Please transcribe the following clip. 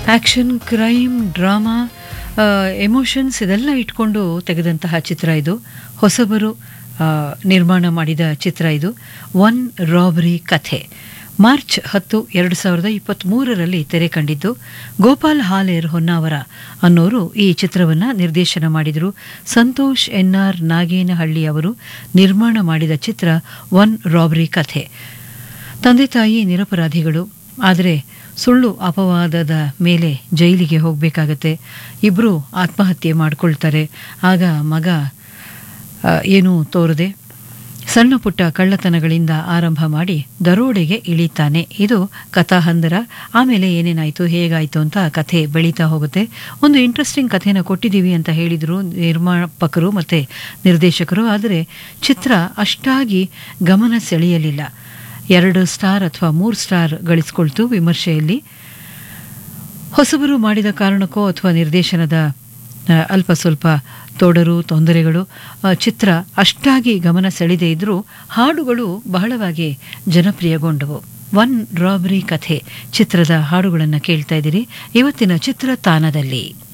action crime drama emotions ಇದೆಲ್ಲ ಇಟ್ಕೊಂಡು ತೆಗೆದಂತಹ ಚಿತ್ರ ಇದು ಹೊಸಬರು ಆ, ನಿರ್ಮಾಣ ಮಾಡಿದ ಚಿತ್ರ ಇದು ಒನ್ ರಾಬರಿ ಕಥೆ ಮಾರ್ಚ್ ಹತ್ತು ಎರಡು ಸಾವಿರದ ಇಪ್ಪತ್ತ್ಮೂರರಲ್ಲಿ ತೆರೆ ಕಂಡಿದ್ದು ಗೋಪಾಲ್ ಹಾಲೇರ್ ಹೊನ್ನಾವರ ಅನ್ನೋರು ಈ ಚಿತ್ರವನ್ನು ನಿರ್ದೇಶನ ಮಾಡಿದರು ಸಂತೋಷ್ ಎನ್ ಆರ್ ನಾಗೇನಹಳ್ಳಿ ಅವರು ನಿರ್ಮಾಣ ಮಾಡಿದ ಚಿತ್ರ ಒನ್ ರಾಬರಿ ಕಥೆ ತಂದೆ ತಾಯಿ ನಿರಪರಾಧಿಗಳು ಆದರೆ ಸುಳ್ಳು ಅಪವಾದದ ಮೇಲೆ ಜೈಲಿಗೆ ಹೋಗಬೇಕಾಗತ್ತೆ ಇಬ್ಬರು ಆತ್ಮಹತ್ಯೆ ಮಾಡಿಕೊಳ್ತಾರೆ ಆಗ ಮಗ ಆ, ಏನೂ ತೋರದೆ ಸಣ್ಣ ಪುಟ್ಟ ಕಳ್ಳತನಗಳಿಂದ ಆರಂಭ ಮಾಡಿ ದರೋಡೆಗೆ ಇಳಿತಾನೆ ಇದು ಕಥಾಹಂದರ ಆಮೇಲೆ ಏನೇನಾಯಿತು ಹೇಗಾಯಿತು ಅಂತ ಕಥೆ ಬೆಳೀತಾ ಹೋಗುತ್ತೆ ಒಂದು ಇಂಟ್ರೆಸ್ಟಿಂಗ್ ಕಥೆನ ಕೊಟ್ಟಿದ್ದೀವಿ ಅಂತ ಹೇಳಿದರು ನಿರ್ಮಾಪಕರು ಮತ್ತು ನಿರ್ದೇಶಕರು ಆದರೆ ಚಿತ್ರ ಅಷ್ಟಾಗಿ ಗಮನ ಸೆಳೆಯಲಿಲ್ಲ ಎರಡು ಸ್ಟಾರ್ ಅಥವಾ ಮೂರು ಸ್ಟಾರ್ ಗಳಿಸ್ಕೊಳ್ತು ವಿಮರ್ಶೆಯಲ್ಲಿ ಹೊಸಬರು ಮಾಡಿದ ಕಾರಣಕ್ಕೋ ಅಥವಾ ನಿರ್ದೇಶನದ ಆ, ಅಲ್ಪ ಸ್ವಲ್ಪ ತೋಡರು ತೊಂದರೆಗಳು ಆ, ಚಿತ್ರ ಅಷ್ಟಾಗಿ ಗಮನ ಸೆಳೆದೇ ಇದ್ದರೂ ಹಾಡುಗಳು ಬಹಳವಾಗಿ ಜನಪ್ರಿಯಗೊಂಡವು ಒನ್ ರಾಬರಿ ಕಥೆ ಚಿತ್ರದ ಹಾಡುಗಳನ್ನು ಕೇಳ್ತಾ ಇದ್ದೀರಿ ಇವತ್ತಿನ ಚಿತ್ರ ತಾನದಲ್ಲಿ